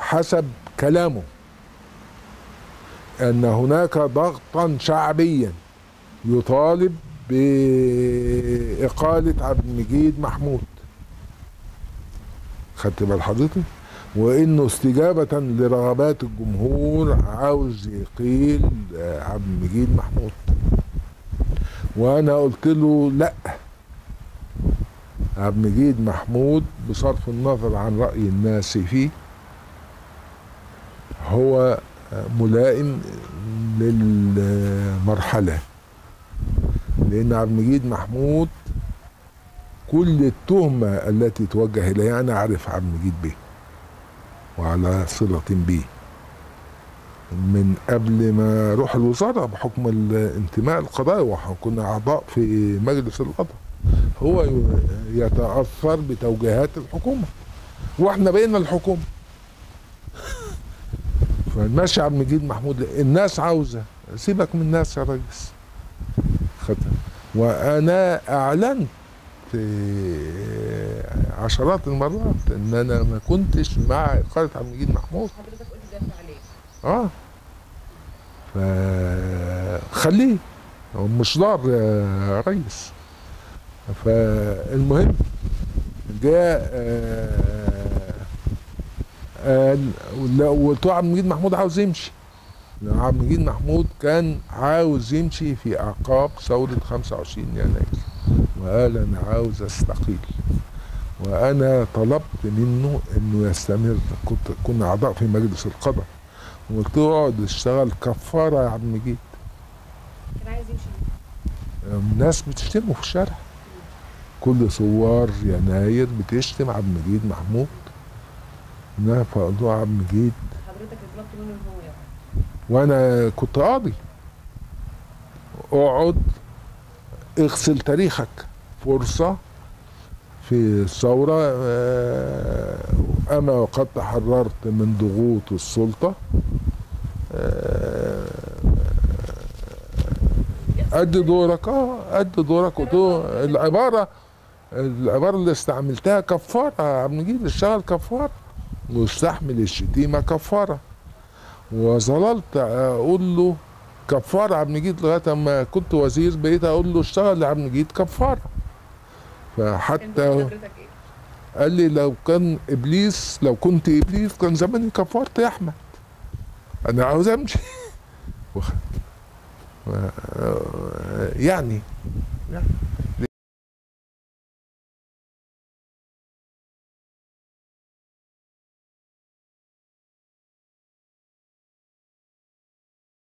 حسب كلامه ان هناك ضغطا شعبيا يطالب بإقالة عبد المجيد محمود خدت بال حضرتك وانه استجابة لرغبات الجمهور عاوز يقيل آه، عبد المجيد محمود وانا قلت له لا عبد المجيد محمود بصرف النظر عن رأي الناس فيه هو ملائم للمرحلة لأن عبد المجيد محمود كل التهمة التي توجه إليه أنا أعرف عبد المجيد به وعلى صلة به من قبل ما أروح الوزارة بحكم الانتماء القضائي وكنا أعضاء في مجلس القضاء هو يتأثر بتوجيهات الحكومة واحنا بقينا الحكومة فماشي عبد المجيد محمود الناس عاوزة سيبك من الناس يا ريس خدها وانا اعلنت عشرات المرات ان انا ما كنتش مع اقاله عبد المجيد محمود حضرتك قلت دافع عليه اه فخليه هو مش ضار يا ريس فالمهم جاء قال وقلت له عبد المجيد محمود عاوز يمشي لأن عبد المجيد محمود كان عاوز يمشي في اعقاب ثوره 25 يناير وقال انا عاوز استقيل وانا طلبت منه انه يستمر كنت كنا اعضاء في مجلس القضاء وقلت له اقعد اشتغل كفاره يا عبد المجيد كان عايز يمشي الناس بتشتمه في الشارع كل ثوار يناير بتشتم عبد المجيد محمود انها فقدوا عبد المجيد حضرتك طلبت منه ان هو يقعد وانا كنت قاضي اقعد اغسل تاريخك فرصة في الثورة آه، أنا وقد تحررت من ضغوط السلطة آه، قد دورك اه قد دورك قلت له العبارة العبارة اللي استعملتها كفارة عبد المجيد اشتغل كفارة واستحمل الشتيمة كفارة وظللت اقول له كفاره عبد المجيد لغايه ما كنت وزير بقيت اقول له اشتغل لعبد المجيد كفاره كان فحتى بيقول حضرتك ايه؟ قال لي لو كان ابليس لو كنت ابليس كان زماني كفرت يا احمد انا عاوز امشي وخ- و- يعني يعني